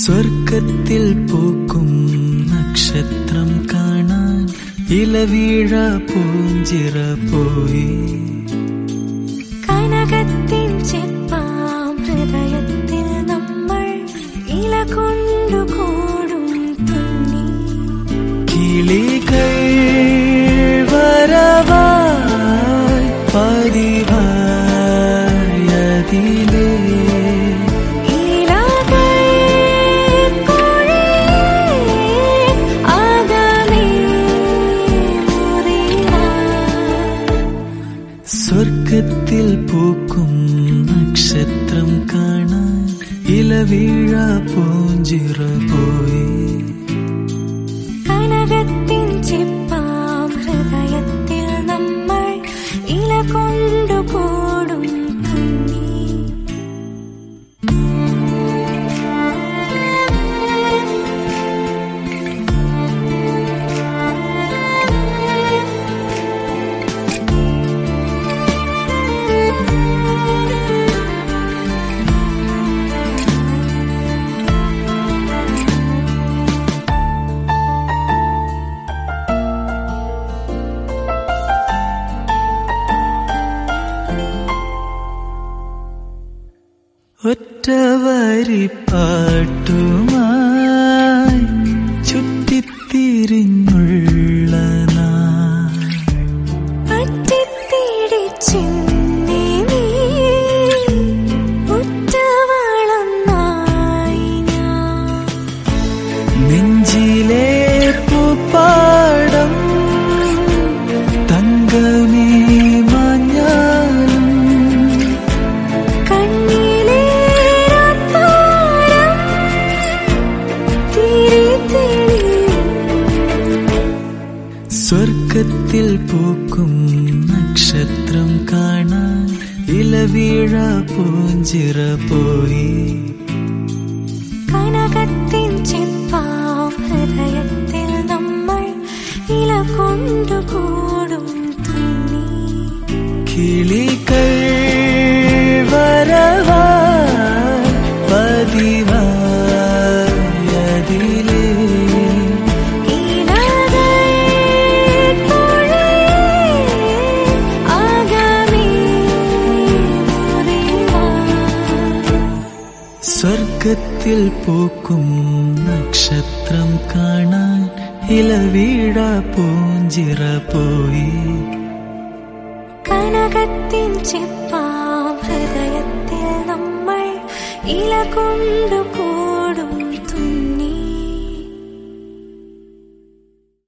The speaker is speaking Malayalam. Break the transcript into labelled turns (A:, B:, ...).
A: സ്വർഗത്തിൽ പൂക്കും നക്ഷത്രം കാണാൻ ഇലവീഴ പൂഞ്ചിറ പോയി
B: കനകത്തിൻ ചെപ്പാം ഹൃദയത്തിൽ നമ്മൾ ഇല കൊണ്ടു കൂടും തുന്നി
A: കിളികൾ വരവായി പതിവായതിലേ
B: ഇലകൾ കൊഴിയേ ആഗമേ മുറിവാൻ
A: സ്വർഗത്തിൽ പൂക്കും നക്ഷത്രം കാണാൻ ഇലവീഴ പൂഞ്ചിറ പോയി
B: കനകത്തിൻ ചെപ്പാം ഹൃദയത്തിൽ നമ്മൾ ഇല കൊണ്ടു കൂടും തുന്നി
A: ഒറ്റവരി പാട്ടുമായി ചുറ്റിത്തിരിഞ്ഞുള്ള നാൾ
B: പറ്റിത്തേടി ചെന്നേ നീ ഉറ്റവളൊന്നായി ഞാൻ
A: നെഞ്ചിലെ പൂപ്പാടം തങ്കമേ മാഞ്ഞാലും
B: കണ്ണിലെ താരം തിരിതെളിയും
A: സ്വർഗത്തിൽ പൂക്കും നക്ഷത്രം കാണാൻ ഇലവീഴ പൂഞ്ചിറ പോയി
B: കനകത്തിൻ ചെപ്പാം ഹൃദയത്തിൽ നമ്മൾ ഇല കൊണ്ടു കൂടും തുന്നി
A: കിളികൾ വരവായി പതിവായതിലേ
B: ഇലകൾ കൊഴിയേ ആഗമേ മുറിവാൻ
A: സ്വർഗത്തിൽ പൂക്കും നക്ഷത്രം കാണാൻ ഇലവീഴ പൂഞ്ചിറ പോയി
B: കനകത്തിൻ ചെപ്പാം ഹൃദയത്തിൽ നമ്മൾ ഇല കൊണ്ടു